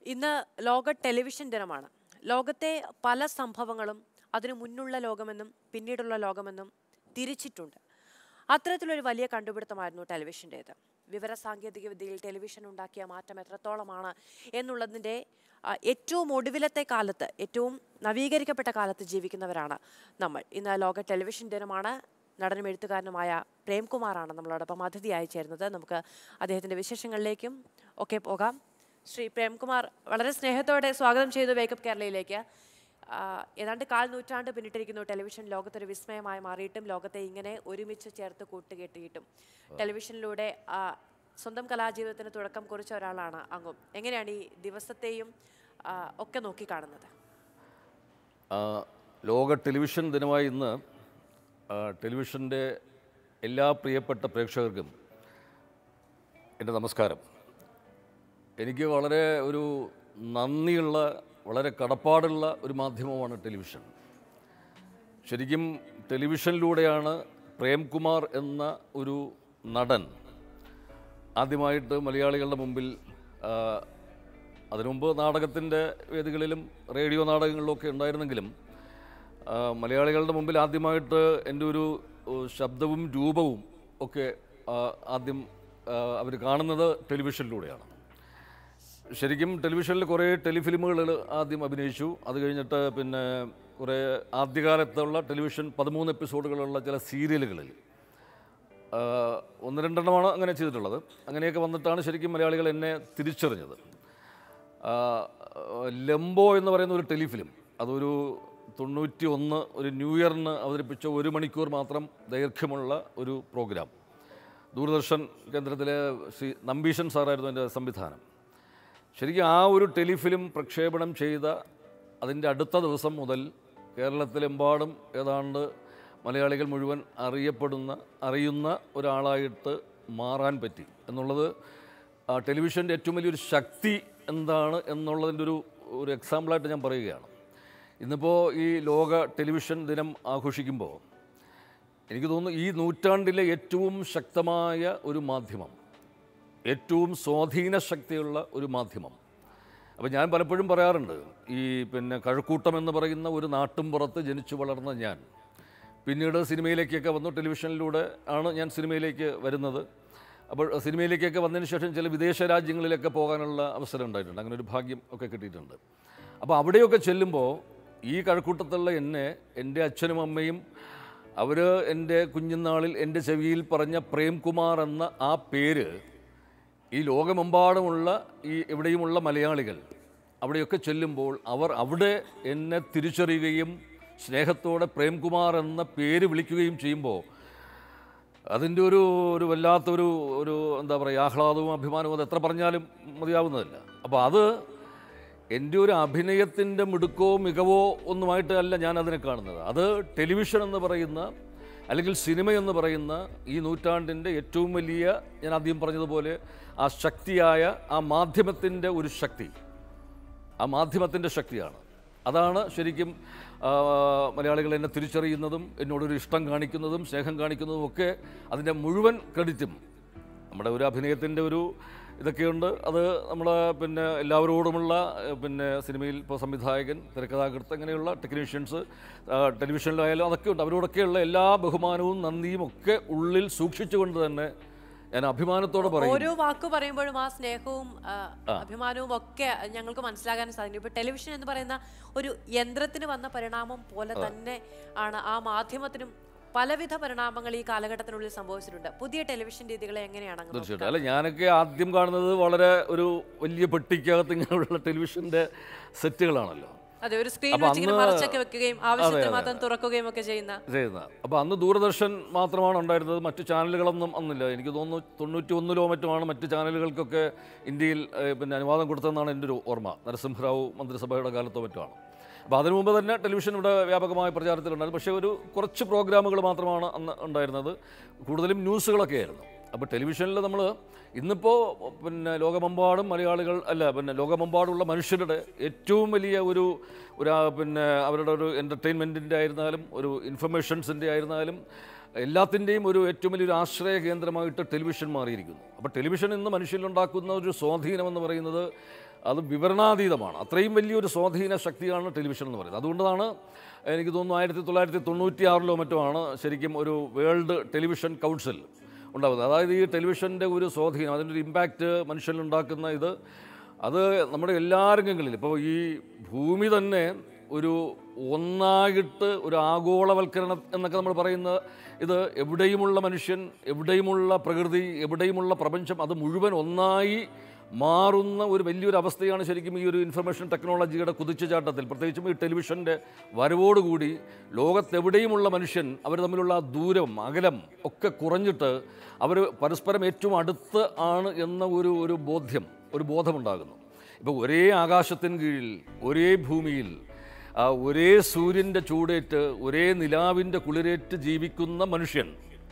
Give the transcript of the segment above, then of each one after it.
ഇന്ന് ലോക ടെലിവിഷൻ ദിനമാണ് ലോകത്തെ പല സംഭവങ്ങളും അതിനു മുന്നുള്ള ലോകമെന്നും പിന്നീടുള്ള ലോകമെന്നും തിരിച്ചിട്ടുണ്ട് അത്തരത്തിലൊരു വലിയ കണ്ടുപിടുത്തമായിരുന്നു ടെലിവിഷൻ്റേത് വിവര സാങ്കേതിക വിദ്യയിൽ ടെലിവിഷൻ ഉണ്ടാക്കിയ മാറ്റം എത്രത്തോളമാണ് എന്നുള്ളതിൻ്റെ ആ, ഏറ്റവും ഒടുവിലത്തെ കാലത്ത് ഏറ്റവും നവീകരിക്കപ്പെട്ട കാലത്ത് ജീവിക്കുന്നവരാണ് നമ്മൾ ഇന്ന് ലോക ടെലിവിഷൻ ദിനമാണ് നടനും എഴുത്തുകാരനുമായ പ്രേംകുമാറാണ് നമ്മളോടൊപ്പം അതിഥിയായി ചേരുന്നത് നമുക്ക് അദ്ദേഹത്തിൻ്റെ വിശേഷങ്ങളിലേക്കും ഒക്കെ പോകാം ശ്രീ പ്രേംകുമാർ വളരെ സ്നേഹത്തോടെ സ്വാഗതം ചെയ്തു വേക്കപ്പ് കേരളയിലേക്ക് ആ, ഏതാണ്ട് കാൽ നൂറ്റാണ്ട് പിന്നിട്ടിരിക്കുന്നു ടെലിവിഷൻ ലോകത്തൊരു വിസ്മയമായി മാറിയിട്ടും ലോകത്തെ ഇങ്ങനെ ഒരുമിച്ച് ചേർത്ത് കൂട്ടുകെട്ടിയിട്ടും ടെലിവിഷനിലൂടെ ആ, സ്വന്തം കലാജീവിതത്തിന് തുടക്കം കുറിച്ച ഒരാളാണ് അങ്ങും എങ്ങനെയാണ് ഈ ദിവസത്തെയും ആ, ഒക്കെ നോക്കിക്കാണുന്നത് ആ, ലോക ടെലിവിഷൻ ദിനമായ ഇന്ന് ആ, ടെലിവിഷൻ്റെ എല്ലാ പ്രിയപ്പെട്ട പ്രേക്ഷകർക്കും എൻ്റെ നമസ്കാരം എനിക്ക് വളരെ ഒരു നന്ദിയുള്ള വളരെ കടപ്പാടുള്ള ഒരു മാധ്യമമാണ് ടെലിവിഷൻ ശരിക്കും ടെലിവിഷനിലൂടെയാണ് പ്രേംകുമാർ എന്ന ഒരു നടൻ ആദ്യമായിട്ട് മലയാളികളുടെ മുമ്പിൽ ആ, അതിനു മുമ്പ് നാടകത്തിൻ്റെ വേദികളിലും റേഡിയോ നാടകങ്ങളിലൊക്കെ ഉണ്ടായിരുന്നെങ്കിലും ആ, മലയാളികളുടെ മുമ്പിൽ ആദ്യമായിട്ട് എൻ്റെ ഒരു ഏഹ്, ശബ്ദവും രൂപവും ഒക്കെ ആ, ആദ്യം അവർ കാണുന്നത് ടെലിവിഷനിലൂടെയാണ് ശരിക്കും ടെലിവിഷനിൽ കുറേ ടെലിഫിലിമുകൾ ആദ്യം അഭിനയിച്ചു അത് കഴിഞ്ഞിട്ട് പിന്നെ കുറേ ആദ്യകാലത്തുള്ള ടെലിവിഷൻ പതിമൂന്ന് എപ്പിസോഡുകളുള്ള ചില സീരിയലുകളിൽ ആ, ഒന്ന് രണ്ടെണ്ണമാണ് അങ്ങനെ ചെയ്തിട്ടുള്ളത് അങ്ങനെയൊക്കെ വന്നിട്ടാണ് ശരിക്കും മലയാളികൾ എന്നെ തിരിച്ചറിഞ്ഞത് ആ, ലെംബോ എന്ന് പറയുന്ന ഒരു ടെലിഫിലിം അതൊരു തൊണ്ണൂറ്റി ഒന്ന് ഒരു ന്യൂ ഇയറിന് അവതരിപ്പിച്ച ഒരു മണിക്കൂർ മാത്രം ദൈർഘ്യമുള്ള ഒരു പ്രോഗ്രാം ദൂരദർശൻ കേന്ദ്രത്തിലെ ശ്രീ നമ്പീശൻ സാറായിരുന്നു എൻ്റെ സംവിധാനം ശരിക്കും ആ ഒരു ടെലിഫിലിം പ്രക്ഷേപണം ചെയ്ത അതിൻ്റെ അടുത്ത ദിവസം മുതൽ കേരളത്തിലെമ്പാടും ഏതാണ്ട് മലയാളികൾ മുഴുവൻ അറിയപ്പെടുന്ന അറിയുന്ന ഒരാളായിട്ട് മാറാൻ പറ്റി എന്നുള്ളത് ആ ടെലിവിഷൻ്റെ ഏറ്റവും വലിയൊരു ശക്തി എന്താണ് എന്നുള്ളതിൻ്റെ ഒരു ഒരു എക്സാമ്പിളായിട്ട് ഞാൻ പറയുകയാണ് ഇന്നിപ്പോൾ ഈ ലോക ടെലിവിഷൻ ദിനം ആഘോഷിക്കുമ്പോൾ എനിക്ക് തോന്നുന്നു ഈ നൂറ്റാണ്ടിലെ ഏറ്റവും ശക്തമായ ഒരു മാധ്യമം ഏറ്റവും സ്വാധീന ശക്തിയുള്ള ഒരു മാധ്യമം അപ്പോൾ ഞാൻ പലപ്പോഴും പറയാറുണ്ട് ഈ പിന്നെ കഴക്കൂട്ടം എന്ന് പറയുന്ന ഒരു നാട്ടും പുറത്ത് ജനിച്ചു വളർന്ന ഞാൻ പിന്നീട് സിനിമയിലേക്കൊക്കെ വന്നു ടെലിവിഷനിലൂടെ ആണ് ഞാൻ സിനിമയിലേക്ക് വരുന്നത് അപ്പോൾ സിനിമയിലേക്കൊക്കെ വന്നതിന് ശേഷം ചില വിദേശ രാജ്യങ്ങളിലൊക്കെ പോകാനുള്ള അവസരം ഉണ്ടായിട്ടുണ്ട് അങ്ങനെ ഒരു ഭാഗ്യം ഒക്കെ കിട്ടിയിട്ടുണ്ട് അപ്പോൾ അവിടെയൊക്കെ ചെല്ലുമ്പോൾ ഈ കഴക്കൂട്ടത്തുള്ള എന്നെ എൻ്റെ അച്ഛനും അമ്മയും അവർ എൻ്റെ കുഞ്ഞുനാളിൽ എൻ്റെ ചെവിയിൽ പറഞ്ഞ പ്രേംകുമാർ എന്ന ആ പേര് ഈ ലോകമെമ്പാടുമുള്ള ഈ എവിടെയുമുള്ള മലയാളികൾ അവിടെയൊക്കെ ചെല്ലുമ്പോൾ അവർ അവിടെ എന്നെ തിരിച്ചറിയുകയും സ്നേഹത്തോടെ പ്രേംകുമാർ എന്ന പേര് വിളിക്കുകയും ചെയ്യുമ്പോൾ അതിൻ്റെ ഒരു ഒരു വല്ലാത്തൊരു ഒരു എന്താ പറയുക ആഹ്ലാദവും അഭിമാനവും അത് എത്ര പറഞ്ഞാലും മതിയാവുന്നതല്ല അപ്പോൾ അത് എൻ്റെ ഒരു അഭിനയത്തിൻ്റെ മിടുക്കോ മികവോ ഒന്നുമായിട്ട് അല്ല ഞാൻ അതിനെ കാണുന്നത് അത് ടെലിവിഷൻ എന്ന് പറയുന്ന അല്ലെങ്കിൽ സിനിമ എന്ന് പറയുന്ന ഈ നൂറ്റാണ്ടിൻ്റെ ഏറ്റവും വലിയ ഞാൻ ആദ്യം പറഞ്ഞതുപോലെ ആ ശക്തിയായ ആ മാധ്യമത്തിൻ്റെ ഒരു ശക്തി ആ മാധ്യമത്തിൻ്റെ ശക്തിയാണ് അതാണ് ശരിക്കും ആ, മലയാളികൾ എന്നെ തിരിച്ചറിയുന്നതും എന്നോടൊരു ഇഷ്ടം കാണിക്കുന്നതും സ്നേഹം കാണിക്കുന്നതും ഒക്കെ അതിൻ്റെ മുഴുവൻ ക്രെഡിറ്റും നമ്മുടെ ഒരു അഭിനയത്തിൻ്റെ ഒരു ഇതൊക്കെയുണ്ട് അത് നമ്മുടെ പിന്നെ എല്ലാവരോടുമുള്ള ഏഹ്, പിന്നെ സിനിമയിൽ ഇപ്പോൾ സംവിധായകൻ തിരക്കഥാകൃത്ത് അങ്ങനെയുള്ള ടെക്നീഷ്യൻസ് ടെലിവിഷനിലായാലും അതൊക്കെ ഉണ്ട് അവരോടൊക്കെയുള്ള എല്ലാ ബഹുമാനവും നന്ദിയും ഒക്കെ ഉള്ളിൽ സൂക്ഷിച്ചുകൊണ്ട് തന്നെ ഞാൻ അഭിമാനത്തോടെ പറയും ഓരോ വാക്ക് പറയുമ്പോഴും ആ സ്നേഹവും ആ, അഭിമാനവും ഒക്കെ ഞങ്ങൾക്ക് മനസ്സിലാകാൻ സാധിക്കും ഇപ്പൊ ടെലിവിഷൻ എന്ന് പറയുന്ന ഒരു യന്ത്രത്തിന് വന്ന പരിണാമം പോലെ തന്നെ ആണ് ആ മാധ്യമത്തിനും പലവിധ പരിണാമങ്ങൾ ഈ കാലഘട്ടത്തിനുള്ളിൽ സംഭവിച്ചിട്ടുണ്ട് പുതിയ ടെലിവിഷൻ രീതികളെ എങ്ങനെയാണ് അങ്ങ് തീർച്ചയായിട്ടും അല്ല ഞാനൊക്കെ ആദ്യം കാണുന്നത് വളരെ ഒരു വലിയ പെട്ടിക്കകത്ത് ഇങ്ങനെയുള്ള ടെലിവിഷൻ്റെ സെറ്റുകളാണല്ലോ അതെ ഒരു സ്ക്രീൻ അപ്പൊ വെച്ച് ഇങ്ങനെ അന്ന് മറച്ചൊക്കെ വെക്കുകയും ആവശ്യത്തിന് മാത്രം തുറക്കുകയും ഒക്കെ ചെയ്യുന്ന ചെയ്യുന്നത് അപ്പോൾ അന്ന് ദൂരദർശൻ മാത്രമാണ് ഉണ്ടായിരുന്നത് മറ്റു ചാനലുകളൊന്നും അന്നില്ല എനിക്ക് തോന്നുന്നു തൊണ്ണൂറ്റി ഒന്നിലോ മറ്റുമാണ് മറ്റ് ചാനലുകൾക്കൊക്കെ ഇന്ത്യയിൽ ഏഹ്, പിന്നെ അനുവാദം കൊടുത്തതെന്നാണ് എൻ്റെ ഒരു ഓർമ്മ നരസിംഹറാവു മന്ത്രിസഭയുടെ കാലത്തോ മറ്റുമാണ് അപ്പോൾ അതിനു മുമ്പ് തന്നെ ടെലിവിഷൻ ഇവിടെ വ്യാപകമായ പ്രചാരത്തിലുണ്ടായിരുന്നു പക്ഷേ ഒരു കുറച്ച് പ്രോഗ്രാമുകൾ മാത്രമാണ് അന്ന് ഉണ്ടായിരുന്നത് കൂടുതലും ന്യൂസുകളൊക്കെ ആയിരുന്നു അപ്പോൾ ടെലിവിഷനിൽ നമ്മൾ ഇന്നിപ്പോൾ പിന്നെ ലോകമെമ്പാടും മലയാളികൾ അല്ല പിന്നെ ലോകമെമ്പാടുള്ള മനുഷ്യരുടെ ഏറ്റവും വലിയ ഒരു ഒരു ആ, പിന്നെ അവരുടെ ഒരു എൻ്റർടൈൻമെൻറ്റിൻ്റെ ആയിരുന്നാലും ഒരു ഇൻഫർമേഷൻസിൻ്റെ ആയിരുന്നാലും എല്ലാത്തിൻ്റെയും ഒരു ഏറ്റവും വലിയൊരു ആശ്രയ കേന്ദ്രമായിട്ട് ടെലിവിഷൻ മാറിയിരിക്കുന്നു അപ്പോൾ ടെലിവിഷൻ ഇന്ന് മനുഷ്യരിലുണ്ടാക്കുന്ന ഒരു സ്വാധീനം എന്ന് പറയുന്നത് അത് വിവരണാതീതമാണ് അത്രയും വലിയൊരു സ്വാധീന ശക്തിയാണ് ടെലിവിഷൻ എന്ന് പറയുന്നത് അതുകൊണ്ടാണ് എനിക്ക് തോന്നുന്നു ആയിരത്തി തൊള്ളായിരത്തി തൊണ്ണൂറ്റി ആറിലോ മറ്റോ ആണ് ശരിക്കും ഒരു വേൾഡ് ടെലിവിഷൻ കൗൺസിൽ ഉണ്ടാകുന്നത് അതായത് ഈ ടെലിവിഷൻ്റെ ഒരു സ്വാധീനം അതിൻ്റെ ഒരു ഇമ്പാക്റ്റ് മനുഷ്യനിലുണ്ടാക്കുന്ന ഇത് അത് നമ്മുടെ എല്ലാ രംഗങ്ങളിലും ഇപ്പോൾ ഈ ഭൂമി തന്നെ ഒരു ഒന്നായിട്ട് ഒരു ആഗോളവൽക്കരണം എന്നൊക്കെ നമ്മൾ പറയുന്ന ഇത് എവിടെയുമുള്ള മനുഷ്യൻ എവിടെയുമുള്ള പ്രകൃതി എവിടെയുമുള്ള പ്രപഞ്ചം അത് മുഴുവൻ ഒന്നായി മാറുന്ന ഒരു വലിയൊരു അവസ്ഥയാണ് ശരിക്കും ഈ ഒരു ഇൻഫർമേഷൻ ടെക്നോളജിയുടെ കുതിച്ചുചാട്ടത്തിൽ പ്രത്യേകിച്ചും ഈ ടെലിവിഷൻ്റെ വരവോടുകൂടി ലോകത്തെവിടെയുമുള്ള മനുഷ്യൻ അവർ തമ്മിലുള്ള ആ ദൂരം അകലം ഒക്കെ കുറഞ്ഞിട്ട് അവർ പരസ്പരം ഏറ്റവും അടുത്ത് ആണ് എന്ന ഒരു ഒരു ബോധ്യം ഒരു ബോധമുണ്ടാകുന്നു ഇപ്പോൾ ഒരേ ആകാശത്തിന് കീഴിൽ ഒരേ ഭൂമിയിൽ ആ ഒരേ സൂര്യൻ്റെ ചൂടേറ്റ് ഒരേ നിലാവിൻ്റെ കുളിരേറ്റ് ജീവിക്കുന്ന മനുഷ്യൻ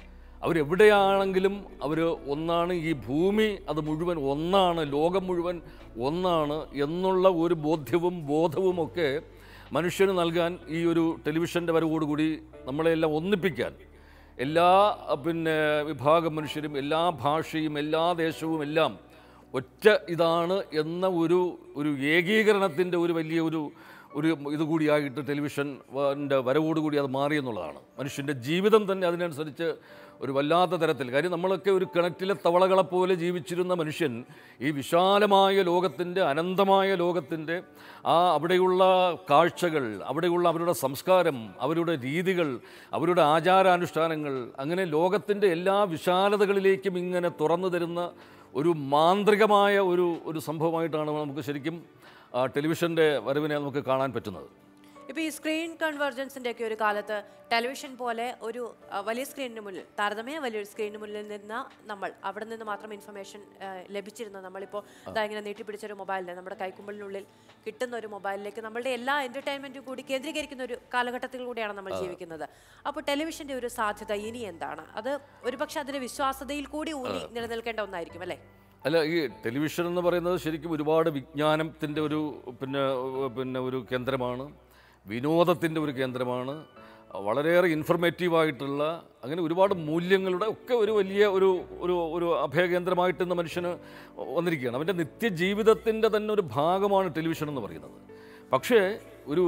അവരെവിടെയാണെങ്കിലും അവർ ഒന്നാണ് ഈ ഭൂമി അത് മുഴുവൻ ഒന്നാണ് ലോകം മുഴുവൻ ഒന്നാണ് എന്നുള്ള ഒരു ബോധ്യവും ബോധവും ഒക്കെ മനുഷ്യന് നൽകാൻ ഈ ഒരു ടെലിവിഷൻ്റെ വരവോടുകൂടി നമ്മളെല്ലാം ഒന്നിപ്പിക്കാൻ എല്ലാ പിന്നെ വിഭാഗം മനുഷ്യരും എല്ലാ ഭാഷയും എല്ലാ ദേശവും എല്ലാം ഒറ്റ ഇതാണ് എന്ന ഒരു ഒരു ഏകീകരണത്തിൻ്റെ ഒരു വലിയ ഒരു ഒരു ഇത് കൂടിയായിട്ട് ടെലിവിഷൻ ൻ്റെ വരവോടുകൂടി അത് മാറി എന്നുള്ളതാണ് മനുഷ്യൻ്റെ ജീവിതം തന്നെ അതിനനുസരിച്ച് ഒരു വല്ലാത്ത തരത്തിൽ കാര്യം നമ്മളൊക്കെ ഒരു കിണറ്റിലെ തവളകളെപ്പോലെ ജീവിച്ചിരുന്ന മനുഷ്യൻ ഈ വിശാലമായ ലോകത്തിൻ്റെ അനന്തമായ ലോകത്തിൻ്റെ ആ അവിടെയുള്ള കാഴ്ചകൾ അവിടെയുള്ള അവരുടെ സംസ്കാരം അവരുടെ രീതികൾ അവരുടെ ആചാരാനുഷ്ഠാനങ്ങൾ അങ്ങനെ ലോകത്തിൻ്റെ എല്ലാ വിശാലതകളിലേക്കും ഇങ്ങനെ തുറന്നു തരുന്ന ഒരു മാന്ത്രികമായ ഒരു ഒരു സംഭവമായിട്ടാണ് നമുക്ക് ശരിക്കും ആ, ടെലിവിഷൻ്റെ വരവിനെ നമുക്ക് കാണാൻ പറ്റുന്നത് ഇപ്പൊ ഈ സ്ക്രീൻ കൺവെർജൻസിന്റെ ഒക്കെ ഒരു കാലത്ത് ടെലിവിഷൻ പോലെ ഒരു ആ, വലിയ സ്ക്രീനിന് മുന്നിൽ താരതമ്യേന വലിയൊരു സ്ക്രീനിന് മുന്നിൽ നിന്ന് നമ്മൾ അവിടെ നിന്ന് മാത്രം ഇൻഫർമേഷൻ ലഭിച്ചിരുന്ന നമ്മളിപ്പോൾ ഇതാ ഇങ്ങനെ നീട്ടിപ്പിടിച്ച ഒരു മൊബൈലിൽ നമ്മുടെ കൈക്കുമ്പിളിനുള്ളിൽ കിട്ടുന്ന ഒരു മൊബൈലിലേക്ക് നമ്മളുടെ എല്ലാ എന്റർടൈൻമെന്റും കൂടി കേന്ദ്രീകരിക്കുന്ന ഒരു കാലഘട്ടത്തിൽ കൂടിയാണ് നമ്മൾ ജീവിക്കുന്നത് അപ്പോൾ ടെലിവിഷന്റെ ഒരു സാധ്യത ഇനി എന്താണ് അത് ഒരുപക്ഷെ അതിന്റെ വിശ്വാസതയിൽ കൂടി ഊന്നി നിലനിൽക്കേണ്ട ഒന്നായിരിക്കും അല്ലേ അല്ല ഈ ടെലിവിഷൻ എന്ന് പറയുന്നത് ശരിക്കും ഒരുപാട് വിജ്ഞാനത്തിൻ്റെ ഒരു പിന്നെ പിന്നെ ഒരു കേന്ദ്രമാണ് വിനോദത്തിൻ്റെ ഒരു കേന്ദ്രമാണ് വളരെയേറെ ഇൻഫർമേറ്റീവായിട്ടുള്ള അങ്ങനെ ഒരുപാട് മൂല്യങ്ങളുടെ ഒക്കെ ഒരു വലിയ ഒരു ഒരു ഒരു അഭയകേന്ദ്രമായിട്ട് ഇന്ന് മനുഷ്യന് വന്നിരിക്കുകയാണ് അവൻ്റെ നിത്യജീവിതത്തിൻ്റെ തന്നെ ഒരു ഭാഗമാണ് ടെലിവിഷൻ എന്ന് പറയുന്നത് പക്ഷേ ഒരു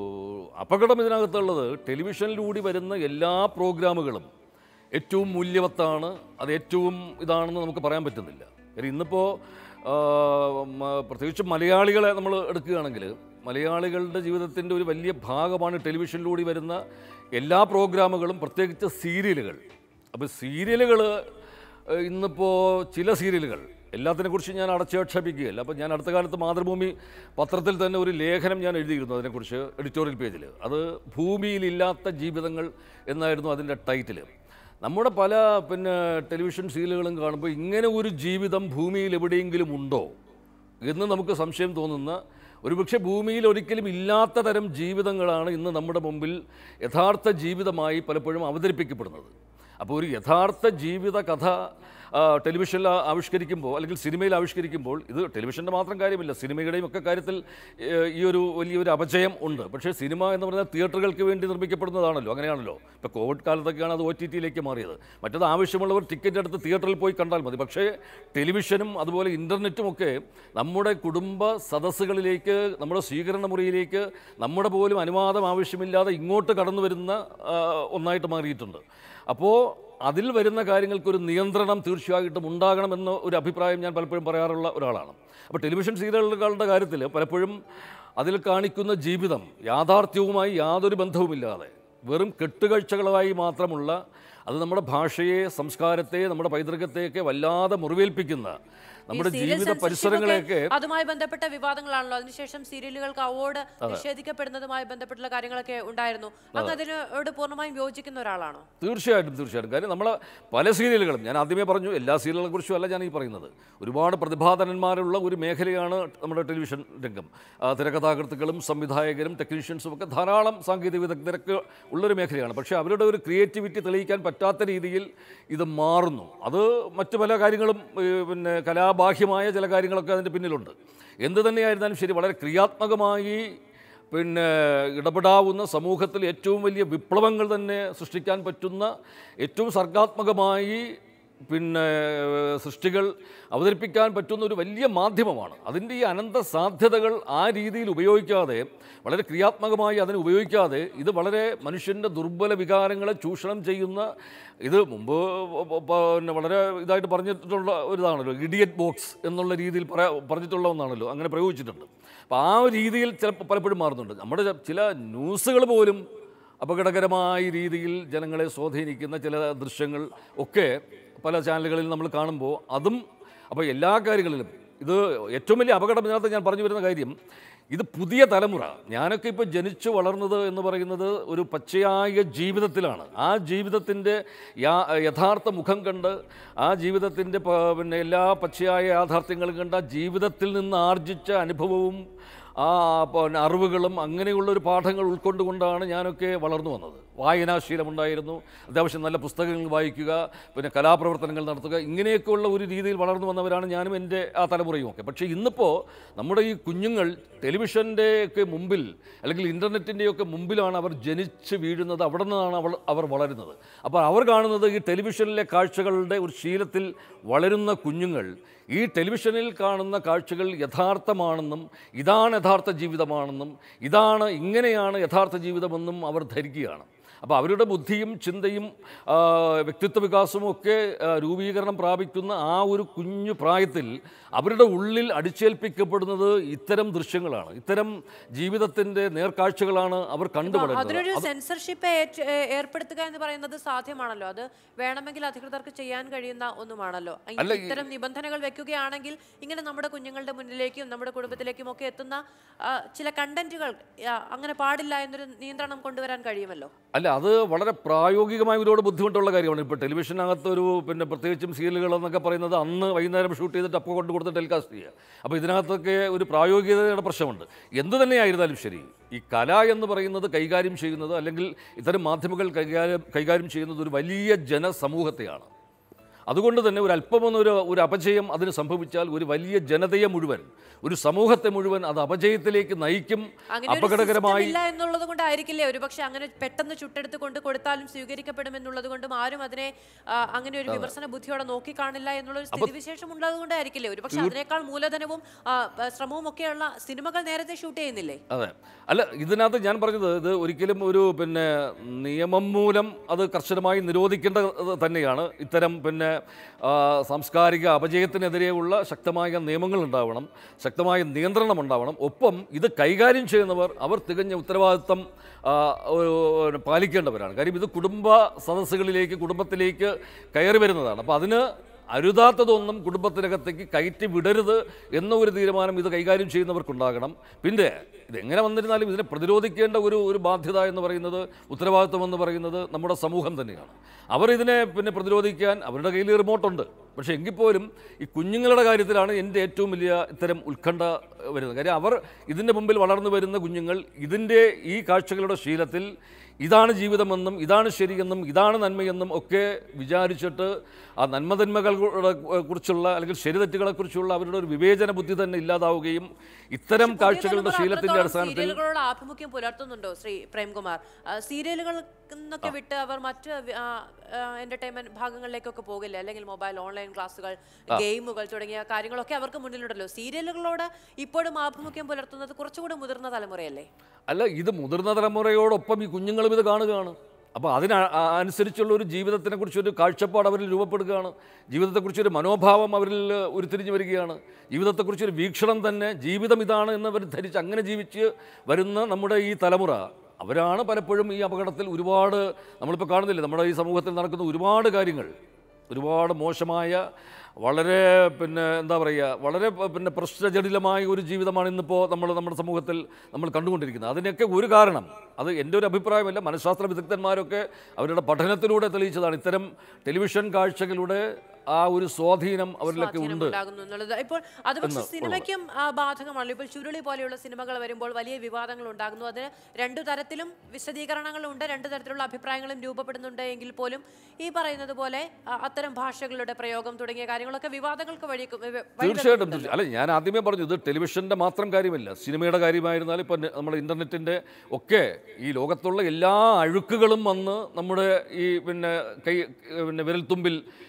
അപകടം ഇതിനകത്തുള്ളത് ടെലിവിഷനിലൂടെ വരുന്ന എല്ലാ പ്രോഗ്രാമുകളും ഏറ്റവും മൂല്യവത്താണ് അത് ഏറ്റവും ഇതാണെന്ന് നമുക്ക് പറയാൻ പറ്റുന്നില്ല കാര്യം ഇന്നിപ്പോൾ പ്രത്യേകിച്ച് മലയാളികളെ നമ്മൾ എടുക്കുകയാണെങ്കിൽ മലയാളികളുടെ ജീവിതത്തിൻ്റെ ഒരു വലിയ ഭാഗമാണ് ടെലിവിഷനിലൂടെ വരുന്ന എല്ലാ പ്രോഗ്രാമുകളും പ്രത്യേകിച്ച് സീരിയലുകൾ അപ്പോൾ സീരിയലുകൾ ഇന്നിപ്പോൾ ചില സീരിയലുകൾ എല്ലാത്തിനെക്കുറിച്ച് ഞാൻ അടച്ചാക്ഷേപിക്കുകയല്ല അപ്പോൾ ഞാൻ അടുത്ത കാലത്ത് മാതൃഭൂമി പത്രത്തിൽ തന്നെ ഒരു ലേഖനം ഞാൻ എഴുതിയിരുന്നു അതിനെക്കുറിച്ച് എഡിറ്റോറിയൽ പേജിൽ അത് ഭൂമിയിലില്ലാത്ത ജീവിതങ്ങൾ എന്നായിരുന്നു അതിൻ്റെ ടൈറ്റിൽ നമ്മുടെ പല പിന്നെ ടെലിവിഷൻ സീരിയലുകളും കാണുമ്പോൾ ഇങ്ങനെ ഒരു ജീവിതം ഭൂമിയിൽ എവിടെയെങ്കിലും ഉണ്ടോ എന്ന് നമുക്ക് സംശയം തോന്നുന്ന ഒരുപക്ഷെ ഭൂമിയിൽ ഒരിക്കലും ഇല്ലാത്ത തരം ജീവിതങ്ങളാണ് ഇന്ന് നമ്മുടെ മുമ്പിൽ യഥാർത്ഥ ജീവിതമായി പലപ്പോഴും അവതരിപ്പിക്കപ്പെടുന്നത് അപ്പോൾ ഒരു യഥാർത്ഥ ജീവിത കഥ ആ, ടെലിവിഷനിൽ ആവിഷ്കരിക്കുമ്പോൾ അല്ലെങ്കിൽ സിനിമയിൽ ആവിഷ്കരിക്കുമ്പോൾ ഇത് ടെലിവിഷൻ്റെ മാത്രം കാര്യമില്ല സിനിമയുടെയും ഒക്കെ കാര്യത്തിൽ ഏ, ഈ ഒരു വലിയൊരു അപജയം ഉണ്ട് പക്ഷേ സിനിമ എന്ന് പറഞ്ഞാൽ തിയേറ്ററുകൾക്ക് വേണ്ടി നിർമ്മിക്കപ്പെടുന്നതാണല്ലോ അങ്ങനെയാണല്ലോ ഇപ്പോൾ കോവിഡ് കാലത്തൊക്കെയാണ് അത് ഒ ടി ടിയിലേക്ക് മാറിയത് മറ്റത് ആവശ്യമുള്ളവർ ടിക്കറ്റ് എടുത്ത് തിയേറ്ററിൽ പോയി കണ്ടാൽ മതി പക്ഷേ ടെലിവിഷനും അതുപോലെ ഇൻ്റർനെറ്റും ഒക്കെ നമ്മുടെ കുടുംബ സദസ്സുകളിലേക്ക് നമ്മുടെ സ്വീകരണ മുറിയിലേക്ക് നമ്മുടെ പോലും അനുവാദം ആവശ്യമില്ലാതെ ഇങ്ങോട്ട് കടന്നു വരുന്ന ആ, ഒന്നായിട്ട് മാറിയിട്ടുണ്ട് അപ്പോൾ അതിൽ വരുന്ന കാര്യങ്ങൾക്ക് ഒരു നിയന്ത്രണം തീർച്ചയായിട്ടും ഉണ്ടാകണമെന്ന ഒരു അഭിപ്രായം ഞാൻ പലപ്പോഴും പറയാറുള്ള ഒരാളാണ് അപ്പോൾ ടെലിവിഷൻ സീരിയലുകളുടെ കാര്യത്തിൽ പലപ്പോഴും അതിൽ കാണിക്കുന്ന ജീവിതം യാഥാർത്ഥ്യവുമായി യാതൊരു ബന്ധവുമില്ലാതെ വെറും കെട്ടുകാഴ്ചകളായി മാത്രമുള്ള അത് നമ്മുടെ ഭാഷയെ സംസ്കാരത്തെ നമ്മുടെ പൈതൃകത്തെയൊക്കെ വല്ലാതെ മുറിവേൽപ്പിക്കുന്ന നമ്മുടെ serial ജീവിത censorship പരിസരങ്ങളെയൊക്കെ ഒക്കെ അതുമായി ബന്ധപ്പെട്ട വിവാദങ്ങളാണല്ലോ അതിനുശേഷം സീരിയലുകൾക്ക് അവാർഡ് നിഷേധിക്കപ്പെടുന്നതുമായി ബന്ധപ്പെട്ടുള്ള കാര്യങ്ങളൊക്കെ ഉണ്ടായിരുന്നു അങ്ങ് അതിനോട് പൂർണ്ണമായും യോജിക്കുന്ന ഒരാളാണോ തീർച്ചയായിട്ടും തീർച്ചയായിട്ടും കാര്യം നമ്മൾ പല സീരിയലുകളും ഞാൻ ആദ്യമേ പറഞ്ഞു എല്ലാ സീരിയലുകളെ കുറിച്ചും അല്ല ഞാൻ ഈ പറയുന്നത് ഒരുപാട് പ്രതിഭാധനന്മാരുള്ള ഒരു മേഖലയാണ് നമ്മുടെ ടെലിവിഷൻ രംഗം ആ, തിരക്കഥാകൃത്തുക്കളും സംവിധായകരും ടെക്നീഷ്യൻസും ഒക്കെ ധാരാളം സാങ്കേതിക വിദഗ്ധരൊക്കെ ഉള്ളൊരു മേഖലയാണ് പക്ഷേ അവരുടെ ഒരു ക്രിയേറ്റിവിറ്റി തെളിയിക്കാൻ പറ്റാത്ത രീതിയിൽ ഇത് മാറുന്നു അത് മറ്റു പല കാര്യങ്ങളും ഈ, പിന്നെ കലാബാഹ്യമായ ചില കാര്യങ്ങളൊക്കെ അതിൻ്റെ പിന്നിലുണ്ട് എന്ത് തന്നെയായിരുന്നാലും ശരി വളരെ ക്രിയാത്മകമായി പിന്നെ ഇടപെടാവുന്ന സമൂഹത്തിൽ ഏറ്റവും വലിയ വിപ്ലവങ്ങൾ തന്നെ സൃഷ്ടിക്കാൻ പറ്റുന്ന ഏറ്റവും സർഗാത്മകമായി പിന്നെ ഏഹ്, സൃഷ്ടികൾ അവതരിപ്പിക്കാൻ പറ്റുന്ന ഒരു വലിയ മാധ്യമമാണ് അതിൻ്റെ ഈ അനന്ത സാധ്യതകൾ ആ രീതിയിൽ ഉപയോഗിക്കാതെ വളരെ ക്രിയാത്മകമായി അതിനെ ഉപയോഗിക്കാതെ ഇത് വളരെ മനുഷ്യൻ്റെ ദുർബല വികാരങ്ങളെ ചൂഷണം ചെയ്യുന്ന ഇത് മുമ്പ് പ- പ- പിന്നെ വളരെ ഇതായിട്ട് പറഞ്ഞിട്ടുള്ള ഒരു ഇതാണല്ലോ ഇഡിയറ്റ് ബോക്സ് എന്നുള്ള രീതിയിൽ പറയാ പറഞ്ഞിട്ടുള്ള ഒന്നാണല്ലോ അങ്ങനെ പ്രയോഗിച്ചിട്ടുണ്ട് അപ്പോൾ ആ ഒരു രീതിയിൽ ചിലപ്പോൾ പലപ്പോഴും മാറുന്നുണ്ട് നമ്മുടെ ച- ചില ന്യൂസുകൾ പോലും അപകടകരമായ രീതിയിൽ ജനങ്ങളെ സ്വാധീനിക്കുന്ന ചില ദൃശ്യങ്ങൾ ഒക്കെ പല ചാനലുകളിൽ നമ്മൾ കാണുമ്പോൾ അതും അപ്പോൾ എല്ലാ കാര്യങ്ങളിലും ഇത് ഏറ്റവും വലിയ അപകടം ഇതിനകത്ത് ഞാൻ പറഞ്ഞു വരുന്ന കാര്യം ഇത് പുതിയ തലമുറ ഞാനൊക്കെ ഇപ്പോൾ ജനിച്ചു വളർന്നത് എന്ന് പറയുന്നത് ഒരു പച്ചയായ ജീവിതത്തിലാണ് ആ ജീവിതത്തിൻ്റെ യാ യഥാർത്ഥ മുഖം കണ്ട് ആ ജീവിതത്തിൻ്റെ പ- പിന്നെ എല്ലാ പച്ചയായ യാഥാർത്ഥ്യങ്ങളും കണ്ട് ആ ജീവിതത്തിൽ നിന്ന് ആർജിച്ച അനുഭവവും ആ പിന്നെ അറിവുകളും അങ്ങനെയുള്ള ഒരു പാഠങ്ങൾ ഉൾക്കൊണ്ടുകൊണ്ടാണ് ഞാനൊക്കെ വളർന്നു വന്നത് വായനാശീലമുണ്ടായിരുന്നു അത്യാവശ്യം നല്ല പുസ്തകങ്ങൾ വായിക്കുക പിന്നെ കലാപ്രവർത്തനങ്ങൾ നടത്തുക ഇങ്ങനെയൊക്കെയുള്ള ഒരു രീതിയിൽ വളർന്നു വന്നവരാണ് ഞാനും എൻ്റെ ആ തലമുറയും ഒക്കെ പക്ഷേ ഇന്നിപ്പോൾ നമ്മുടെ ഈ കുഞ്ഞുങ്ങൾ ടെലിവിഷൻ്റെ ഒക്കെ മുമ്പിൽ അല്ലെങ്കിൽ ഇൻ്റർനെറ്റിൻ്റെയൊക്കെ മുമ്പിലാണ് അവർ ജനിച്ച് വീഴുന്നത് അവിടെ നിന്നാണ് അവൾ അവർ വളരുന്നത് അപ്പോൾ അവർ കാണുന്നത് ഈ ടെലിവിഷനിലെ കാഴ്ചകളുടെ ഒരു ശീലത്തിൽ വളരുന്ന കുഞ്ഞുങ്ങൾ ഈ ടെലിവിഷനിൽ കാണുന്ന കാഴ്ചകൾ യഥാർത്ഥമാണെന്നും ഇതാണ് യഥാർത്ഥ ജീവിതമാണെന്നും ഇതാണ് ഇങ്ങനെയാണ് യഥാർത്ഥ ജീവിതമെന്നും അവർ ധരിക്കുകയാണ് അപ്പോൾ അവരുടെ ബുദ്ധിയും ചിന്തയും ആ, വ്യക്തിത്വ വികാസവും ഒക്കെ ആ, രൂപീകരണം പ്രാപിക്കുന്ന ആ ഒരു കുഞ്ഞു പ്രായത്തിൽ അവരുടെ ഉള്ളിൽ അടിച്ചേൽപ്പിക്കപ്പെടുന്നത് ഇത്തരം ദൃശ്യങ്ങളാണ് ഇത്തരം ജീവിതത്തിൻ്റെ നേർക്കാഴ്ചകളാണ് അവർ കണ്ടുപഠിക്കുന്നത് അതിനൊരു സെൻസർഷിപ്പ് ഏർപ്പെടുത്തുക എന്ന് പറയുന്നത് സാധ്യമാണല്ലോ അത് വേണമെങ്കിൽ അധികൃതർക്ക് ചെയ്യാൻ കഴിയുന്ന ഒന്നുമാണല്ലോ ഈ- അല്ല, ഈ- ഇത്തരം നിബന്ധനകൾ വെക്കുകയാണെങ്കിൽ ഇങ്ങനെ നമ്മുടെ കുഞ്ഞുങ്ങളുടെ മുന്നിലേക്കും നമ്മുടെ കുടുംബത്തിലേക്കും ഒക്കെ എത്തുന്ന ആ, ചില കണ്ടന്റുകൾ അങ്ങനെ പാടില്ല എന്നൊരു നിയന്ത്രണം കൊണ്ടുവരാൻ കഴിയുമല്ലോ അല്ല അത് വളരെ പ്രായോഗികമായ ഒരുപാട് ബുദ്ധിമുട്ടുള്ള കാര്യമാണ് ഇപ്പോൾ ടെലിവിഷനകത്ത് ഒരു പിന്നെ പ്രത്യേകിച്ചും സീരിയലുകൾ എന്നൊക്കെ പറയുന്നത് അന്ന് വൈകുന്നേരം ഷൂട്ട് ചെയ്തിട്ട് അപ്പോൾ കൊണ്ട് കൊടുത്ത് ടെലികാസ്റ്റ് ചെയ്യുക അപ്പോൾ ഇതിനകത്തൊക്കെ ഒരു പ്രായോഗികതയുടെ പ്രശ്നമുണ്ട് എന്തു തന്നെയായിരുന്നാലും ശരി ഈ കല എന്ന് പറയുന്നത് കൈകാര്യം ചെയ്യുന്നത് അല്ലെങ്കിൽ ഇത്തരം മാധ്യമങ്ങൾ കൈകാര്യം കൈകാര്യം ചെയ്യുന്നത് ഒരു വലിയ ജനസമൂഹത്തെയാണ് അതുകൊണ്ട് തന്നെ ഒരു അല്പമൊന്നൊരു ഒരു അപജയം അതിന് സംഭവിച്ചാൽ ഒരു വലിയ ജനതയെ മുഴുവൻ ഒരു സമൂഹത്തെ മുഴുവൻ അത് അപജയത്തിലേക്ക് നയിക്കും അങ്ങനെ ഒരു അപകടകരമായി system ഇല്ല എന്നുള്ളത് കൊണ്ടായിരിക്കില്ലേ ഒരുപക്ഷെ അങ്ങനെ പെട്ടെന്ന് ചുട്ടെടുത്ത് കൊണ്ട് കൊടുത്താലും സ്വീകരിക്കപ്പെടും എന്നുള്ളത് കൊണ്ടും ആരും അതിനെ ആ, അങ്ങനെ ഒരു വിമർശന ബുദ്ധിയോടെ നോക്കിക്കാണില്ല എന്നുള്ള ഒരു സ്ഥിതിവിശേഷം ഉള്ളത് കൊണ്ടായിരിക്കില്ലേ ഒരുപക്ഷെ അതിനേക്കാൾ മൂലധനവും ആ, പ- ശ്രമവും ഒക്കെയുള്ള സിനിമകൾ നേരത്തെ ഷൂട്ട് ചെയ്യുന്നില്ലേ അതെ അല്ല ഇതിനകത്ത് ഞാൻ പറഞ്ഞത് ഇത് ഒരിക്കലും ഒരു പിന്നെ നിയമം മൂലം അത് കർശനമായി നിരോധിക്കേണ്ടത് തന്നെയാണ് ഇത്തരം പിന്നെ ആ, സാംസ്കാരിക അപജയത്തിനെതിരെയുള്ള ശക്തമായ നിയമങ്ങൾ ഉണ്ടാവണം ശക്തമായ നിയന്ത്രണം ഉണ്ടാവണം ഒപ്പം ഇത് കൈകാര്യം ചെയ്യുന്നവർ അവർ തികഞ്ഞ ഉത്തരവാദിത്തം ആ, ഒരു- പാലിക്കേണ്ടവരാണ് കാര്യം ഇത് കുടുംബ സദസ്സുകളിലേക്ക് കുടുംബത്തിലേക്ക് കയറി വരുന്നതാണ് അപ്പോൾ അതിന് അരുതാത്തതൊന്നും കുടുംബത്തിനകത്തേക്ക് കയറ്റി വിടരുത് എന്ന ഒരു തീരുമാനം ഇത് കൈകാര്യം ചെയ്യുന്നവർക്കുണ്ടാകണം പിന്നെ ഇതെങ്ങനെ വന്നിരുന്നാലും ഇതിനെ പ്രതിരോധിക്കേണ്ട ഒരു ഒരു ബാധ്യത എന്ന് പറയുന്നത് ഉത്തരവാദിത്വം എന്ന് പറയുന്നത് നമ്മുടെ സമൂഹം തന്നെയാണ് അവർ ഇതിനെ പിന്നെ പ്രതിരോധിക്കാൻ അവരുടെ കയ്യിൽ റിമോട്ടുണ്ട് പക്ഷേ എങ്കിൽ പോലും ഈ കുഞ്ഞുങ്ങളുടെ കാര്യത്തിലാണ് എൻ്റെ ഏറ്റവും വലിയ ഇത്തരം ഉത്കണ്ഠ വരുന്നത് കാര്യം അവർ ഇതിൻ്റെ മുമ്പിൽ വളർന്നു വരുന്ന കുഞ്ഞുങ്ങൾ ഇതിൻ്റെ ഈ കാഴ്ചകളുടെ ശീലത്തിൽ ഇതാണ് ജീവിതമെന്നും ഇതാണ് ശരിയെന്നും ഇതാണ് നന്മയെന്നും ഒക്കെ വിചാരിച്ചിട്ട് ആ നന്മതന്മകളെ കുറിച്ചുള്ള അല്ലെങ്കിൽ ശരിതെറ്റുകളെക്കുറിച്ചുള്ള അവരുടെ ഒരു വിവേചന ബുദ്ധി തന്നെ ഇല്ലാതാവുകയും ഇത്തരം പുതിയ കാഴ്ചകളുടെ തലമുറ ശീലത്തിന്റെ അത്രത്തോളം അടിസ്ഥാനത്തിൽ സീരിയലുകളോട് ആഭിമുഖ്യം പുലർത്തുന്നുണ്ടോ ശ്രീ പ്രേംകുമാർ ആ, സീരിയലുകൾ എന്നൊക്കെ വിട്ട് അവർ മറ്റ് എന്റർടൈൻമെന്റ് ഭാഗങ്ങളിലേക്കൊക്കെ പോകില്ല അല്ലെങ്കിൽ മൊബൈൽ ഓൺലൈൻ ക്ലാസ്സുകൾ ഗെയിമുകൾ തുടങ്ങിയ കാര്യങ്ങളൊക്കെ അവർക്ക് മുന്നിലുണ്ടല്ലോ സീരിയലുകളോട് ഇപ്പോഴും ആഭിമുഖ്യം പുലർത്തുന്നത് കുറച്ചുകൂടി മുതിർന്ന തലമുറയല്ലേ അല്ല ഇത് മുതിർന്ന തലമുറയോടൊപ്പം ഈ കുഞ്ഞുങ്ങളും ഇത് കാണുകയാണ് അപ്പോൾ അതിന് ആ- അനുസരിച്ചുള്ള ഒരു ജീവിതത്തിനെ കുറിച്ചൊരു കാഴ്ചപ്പാട് അവരിൽ രൂപപ്പെടുകയാണ് ജീവിതത്തെക്കുറിച്ചൊരു മനോഭാവം അവരിൽ ഉരുത്തിരിഞ്ഞു വരികയാണ് ജീവിതത്തെക്കുറിച്ചൊരു വീക്ഷണം തന്നെ ജീവിതം ഇതാണ് എന്നവർ ധരിച്ച് അങ്ങനെ ജീവിച്ച് വരുന്ന നമ്മുടെ ഈ തലമുറ അവരാണ് പലപ്പോഴും ഈ അപകടത്തിൽ ഒരുപാട് നമ്മളിപ്പോൾ കാണുന്നില്ലേ നമ്മുടെ ഈ സമൂഹത്തിൽ നടക്കുന്ന ഒരുപാട് കാര്യങ്ങൾ ഒരുപാട് മോശമായ വളരെ പിന്നെ എന്താ പറയുക വളരെ പ- പിന്നെ പ്രശ്നജടിലമായ ഒരു ജീവിതമാണ് ഇന്നിപ്പോൾ നമ്മൾ നമ്മുടെ സമൂഹത്തിൽ നമ്മൾ കണ്ടുകൊണ്ടിരിക്കുന്നത് അതിനൊക്കെ ഒരു കാരണം അത് എൻ്റെ ഒരു അഭിപ്രായമല്ല മനഃശാസ്ത്ര വിദഗ്ധന്മാരൊക്കെ അവരുടെ പഠനത്തിലൂടെ തെളിയിച്ചതാണ് ഇത്തരം ടെലിവിഷൻ കാഴ്ചകളുടെ ആ ഒരു സ്വാധീനം അവരിലൊക്കെ ഉണ്ട് ഉണ്ടാകുന്നു എന്നുള്ളത് ഇപ്പോൾ അത് പക്ഷേ സിനിമയ്ക്കും ആ, ബാധകമാണല്ലോ ഇപ്പോൾ ചുരുളി പോലെയുള്ള സിനിമകൾ വരുമ്പോൾ വലിയ വിവാദങ്ങൾ ഉണ്ടാകുന്നു അതിന് രണ്ടു തരത്തിലും വിശദീകരണങ്ങളുണ്ട് രണ്ടു തരത്തിലുള്ള അഭിപ്രായങ്ങളും രൂപപ്പെടുന്നുണ്ട് എങ്കിൽ പോലും ഈ പറയുന്നത് പോലെ ആ, അത്തരം ഭാഷകളുടെ പ്രയോഗം തുടങ്ങിയ കാര്യങ്ങളൊക്കെ വിവാദങ്ങൾക്ക് വഴി തീർച്ചയായിട്ടും തീർച്ചയായും അല്ല ഞാൻ ആദ്യമേ പറഞ്ഞു ഇത് ടെലിവിഷൻ്റെ മാത്രം കാര്യമല്ല സിനിമയുടെ കാര്യമായിരുന്നാലും ഇപ്പം നമ്മുടെ ഇൻ്റർനെറ്റിൻ്റെ ഒക്കെ ഈ ലോകത്തുള്ള എല്ലാ അഴുക്കുകളും വന്ന് നമ്മുടെ ഈ പിന്നെ കൈ പിന്നെ വിരൽത്തുമ്പിൽ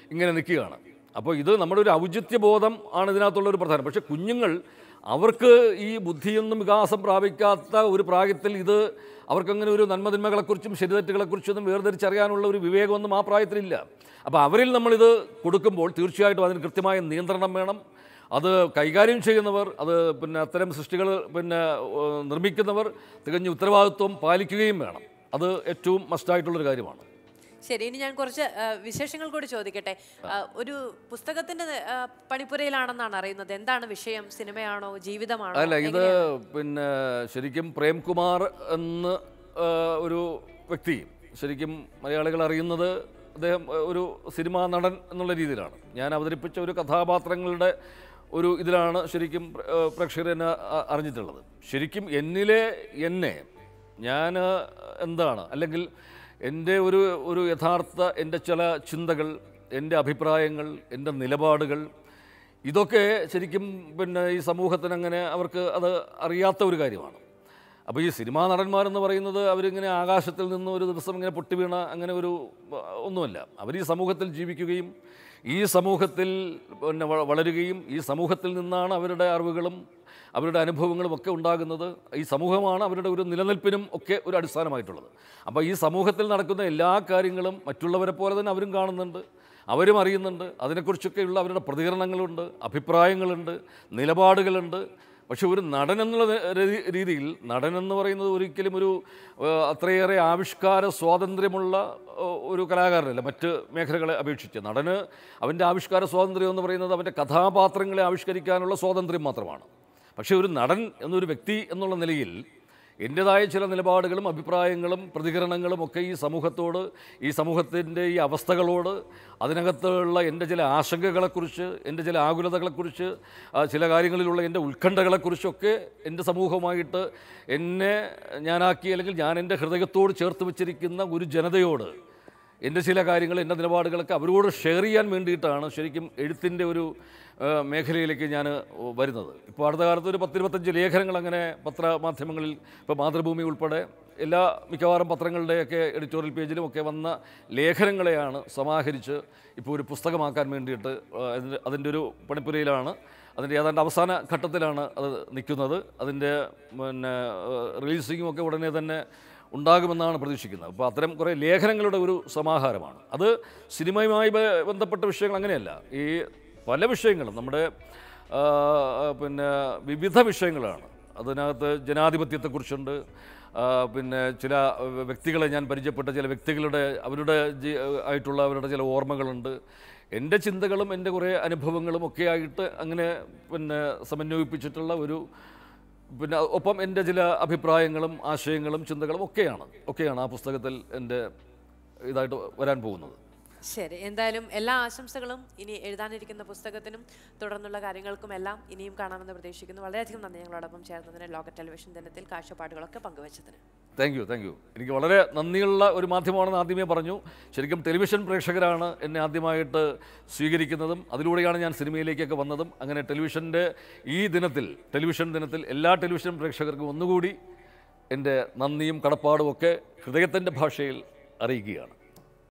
ഇങ്ങനെ നിൽക്കുകയാണ് അപ്പോൾ ഇത് നമ്മുടെ ഒരു ഔചിത്യബോധം ആണ് ഇതിനകത്തുള്ള ഒരു പ്രധാനം പക്ഷേ കുഞ്ഞുങ്ങൾ അവർക്ക് ഈ ബുദ്ധിയൊന്നും വികാസം പ്രാപിക്കാത്ത ഒരു പ്രായത്തിൽ ഇത് അവർക്കങ്ങനെ ഒരു നന്മതിന്മകളെക്കുറിച്ചും ശരിതെറ്റുകളെക്കുറിച്ചൊന്നും വേർതിരിച്ചറിയാനുള്ള ഒരു വിവേകമൊന്നും ആ പ്രായത്തിലില്ല അപ്പോൾ അവരിൽ നമ്മളിത് കൊടുക്കുമ്പോൾ തീർച്ചയായിട്ടും അതിന് കൃത്യമായ നിയന്ത്രണം വേണം അത് കൈകാര്യം ചെയ്യുന്നവർ അത് പിന്നെ അത്തരം സൃഷ്ടികൾ പിന്നെ ഏഹ്, നിർമ്മിക്കുന്നവർ തികഞ്ഞ ഉത്തരവാദിത്വം പാലിക്കുകയും വേണം അത് ഏറ്റവും മസ്റ്റായിട്ടുള്ളൊരു കാര്യമാണ് ശരി ഇനി ഞാൻ കുറച്ച് ആ, വിശേഷങ്ങൾ കൂടി ചോദിക്കട്ടെ ആ, ഒരു പുസ്തകത്തിന്റെ ആ, പണിപ്പുരയിലാണെന്നാണ് അറിയുന്നത് എന്താണ് വിഷയം സിനിമയാണോ ജീവിതമാണോ അല്ല ഇത് പിന്നെ ശരിക്കും പ്രേംകുമാർ എന്ന് ആ, ഒരു വ്യക്തി ശരിക്കും മലയാളികൾ അറിയുന്നത് അദ്ദേഹം ആ, ഒരു സിനിമാ നടൻ എന്നുള്ള രീതിയിലാണ് ഞാൻ അവതരിപ്പിച്ച ഒരു കഥാപാത്രങ്ങളുടെ ഒരു ഇതിലാണ് ശരിക്കും പ്ര- ആ, പ്രേക്ഷകർ എന്നെ അ- അറിഞ്ഞിട്ടുള്ളത് ശരിക്കും എന്നിലെ എന്നെ ഞാൻ എന്താണ് അല്ലെങ്കിൽ എൻ്റെ ഒരു ഒരു യഥാർത്ഥ എൻ്റെ ചില ചിന്തകൾ എൻ്റെ അഭിപ്രായങ്ങൾ എൻ്റെ നിലപാടുകൾ ഇതൊക്കെ ശരിക്കും പിന്നെ ഈ സമൂഹത്തിന് അങ്ങനെ അവർക്ക് അത് അറിയാത്ത ഒരു കാര്യമാണ് അപ്പോൾ ഈ സിനിമാ നടന്മാരെന്ന് പറയുന്നത് അവരിങ്ങനെ ആകാശത്തിൽ നിന്ന് ഒരു ദിവസം ഇങ്ങനെ പൊട്ടിവീണ അങ്ങനെ ഒരു ആ, ഒന്നുമല്ല അവർ ഈ സമൂഹത്തിൽ ജീവിക്കുകയും ഈ സമൂഹത്തിൽ പിന്നെ വ- വളരുകയും ഈ സമൂഹത്തിൽ നിന്നാണ് അവരുടെ അറിവുകളും അവരുടെ അനുഭവങ്ങളും ഒക്കെ ഉണ്ടാകുന്നത് ഈ സമൂഹമാണ് അവരുടെ ഒരു നിലനിൽപ്പിനും ഒക്കെ ഒരു അടിസ്ഥാനമായിട്ടുള്ളത് അപ്പോൾ ഈ സമൂഹത്തിൽ നടക്കുന്ന എല്ലാ കാര്യങ്ങളും മറ്റുള്ളവരെ പോലെ തന്നെ അവരും കാണുന്നുണ്ട് അവരും അറിയുന്നുണ്ട് അതിനെക്കുറിച്ചൊക്കെയുള്ള അവരുടെ പ്രതികരണങ്ങളുണ്ട് അഭിപ്രായങ്ങളുണ്ട് നിലപാടുകളുണ്ട് പക്ഷെ ഒരു നടൻ എന്നുള്ള രീതി- രീതിയിൽ നടൻ എന്ന് പറയുന്നത് ഒരിക്കലും ഒരു ഏഹ്, അത്രയേറെ ആവിഷ്കാര സ്വാതന്ത്ര്യമുള്ള ഏഹ്, ഒരു കലാകാരനല്ല മറ്റ് മേഖലകളെ അപേക്ഷിച്ച് നടന് അവൻ്റെ ആവിഷ്കാര സ്വാതന്ത്ര്യം എന്ന് പറയുന്നത് അവൻ്റെ കഥാപാത്രങ്ങളെ ആവിഷ്കരിക്കാനുള്ള സ്വാതന്ത്ര്യം മാത്രമാണ് പക്ഷേ ഒരു നടൻ എന്നൊരു വ്യക്തി എന്നുള്ള നിലയിൽ എൻ്റെതായ ചില നിലപാടുകളും അഭിപ്രായങ്ങളും പ്രതികരണങ്ങളും ഒക്കെ ഈ സമൂഹത്തോട് ഈ സമൂഹത്തിൻ്റെ ഈ അവസ്ഥകളോട് അതിനകത്തുള്ള എൻ്റെ ചില ആശങ്കകളെക്കുറിച്ച് എൻ്റെ ചില ആകുലതകളെക്കുറിച്ച് ആ, ചില കാര്യങ്ങളിലുള്ള എൻ്റെ ഉത്കണ്ഠകളെക്കുറിച്ചൊക്കെ എൻ്റെ സമൂഹമായിട്ട് എന്നെ ഞാനാക്കി അല്ലെങ്കിൽ ഞാൻ എൻ്റെ ഹൃദയത്തോട് ചേർത്ത് വെച്ചിരിക്കുന്ന ഒരു ജനതയോട് എൻ്റെ ചില കാര്യങ്ങൾ എൻ്റെ നിലപാടുകളൊക്കെ അവരോട് ഷെയർ ചെയ്യാൻ വേണ്ടിയിട്ടാണ് ശരിക്കും എഴുത്തിൻ്റെ ഒരു ആ, മേഖലയിലേക്ക് ഞാൻ വരുന്നത് ഇപ്പോൾ അടുത്ത കാലത്ത് ഒരു പത്തിരുപത്തഞ്ച് ലേഖനങ്ങൾ അങ്ങനെ പത്രമാധ്യമങ്ങളിൽ ഇപ്പോൾ മാതൃഭൂമി ഉൾപ്പെടെ എല്ലാ മിക്കവാറും പത്രങ്ങളുടെയൊക്കെ എഡിറ്റോറിയൽ പേജിലും ഒക്കെ വന്ന ലേഖനങ്ങളെയാണ് സമാഹരിച്ച് ഇപ്പോൾ ഒരു പുസ്തകമാക്കാൻ വേണ്ടിയിട്ട് ആ, അതിൻ്റെ അതിൻ്റെ ഒരു പണിപ്പുരയിലാണ് അതിൻ്റെ ഏതാണ്ട് അവസാന ഘട്ടത്തിലാണ് അത് നിൽക്കുന്നത് അതിൻ്റെ പിന്നെ റിലീസിങ്ങും ഒക്കെ ഉടനെ തന്നെ ഉണ്ടാകുമെന്നാണ് പ്രതീക്ഷിക്കുന്നത് അപ്പോൾ അത്തരം കുറേ ലേഖനങ്ങളുടെ ഒരു സമാഹാരമാണ് അത് സിനിമയുമായി ബ- ബന്ധപ്പെട്ട വിഷയങ്ങൾ അങ്ങനെയല്ല ഈ പല വിഷയങ്ങളും നമ്മുടെ ആ, പിന്നെ വിവിധ വിഷയങ്ങളാണ് അതിനകത്ത് ജനാധിപത്യത്തെക്കുറിച്ചുണ്ട് ആ, പിന്നെ ചില വ്യക്തികളെ ഞാൻ പരിചയപ്പെട്ട ചില വ്യക്തികളുടെ അവരുടെ ജീ ആയിട്ടുള്ള അവരുടെ ചില ഓർമ്മകളുണ്ട് എൻ്റെ ചിന്തകളും എൻ്റെ കുറേ അനുഭവങ്ങളും ഒക്കെ ആയിട്ട് അങ്ങനെ പിന്നെ സമന്വയിപ്പിച്ചിട്ടുള്ള ഒരു പിന്നെ ഒപ്പം എൻ്റെ ചില അഭിപ്രായങ്ങളും ആശയങ്ങളും ചിന്തകളും ഒക്കെയാണ് ഒക്കെയാണ് ആ പുസ്തകത്തിൽ എൻ്റെ ഇതായിട്ട് വരാൻ പോകുന്നത് ശരി എന്തായാലും എല്ലാ ആശംസകളും ഇനി എഴുതാനിരിക്കുന്ന പുസ്തകത്തിനും തുടർന്നുള്ള കാര്യങ്ങൾക്കും എല്ലാം ഇനിയും കാണാമെന്ന് പ്രതീക്ഷിക്കുന്നു വളരെയധികം നന്ദി ഞങ്ങളോടൊപ്പം ചേർന്നതിന് ലോക ടെലിവിഷൻ ദിനത്തിൽ കാഴ്ചപ്പാടുകളൊക്കെ പങ്കുവച്ചതിന് താങ്ക് യു താങ്ക് യു എനിക്ക് വളരെ നന്ദിയുള്ള ഒരു മാധ്യമമാണെന്ന് ആദ്യമേ പറഞ്ഞു ശരിക്കും ടെലിവിഷൻ പ്രേക്ഷകരാണ് എന്നെ ആദ്യമായിട്ട് സ്വീകരിക്കുന്നതും അതിലൂടെയാണ് ഞാൻ സിനിമയിലേക്കൊക്കെ വന്നതും അങ്ങനെ ടെലിവിഷൻ്റെ ഈ ദിനത്തിൽ ടെലിവിഷൻ ദിനത്തിൽ എല്ലാ ടെലിവിഷൻ പ്രേക്ഷകർക്കും ഒന്നുകൂടി എൻ്റെ നന്ദിയും കടപ്പാടും ഒക്കെ ഹൃദയത്തിൻ്റെ ഭാഷയിൽ അറിയിക്കുകയാണ്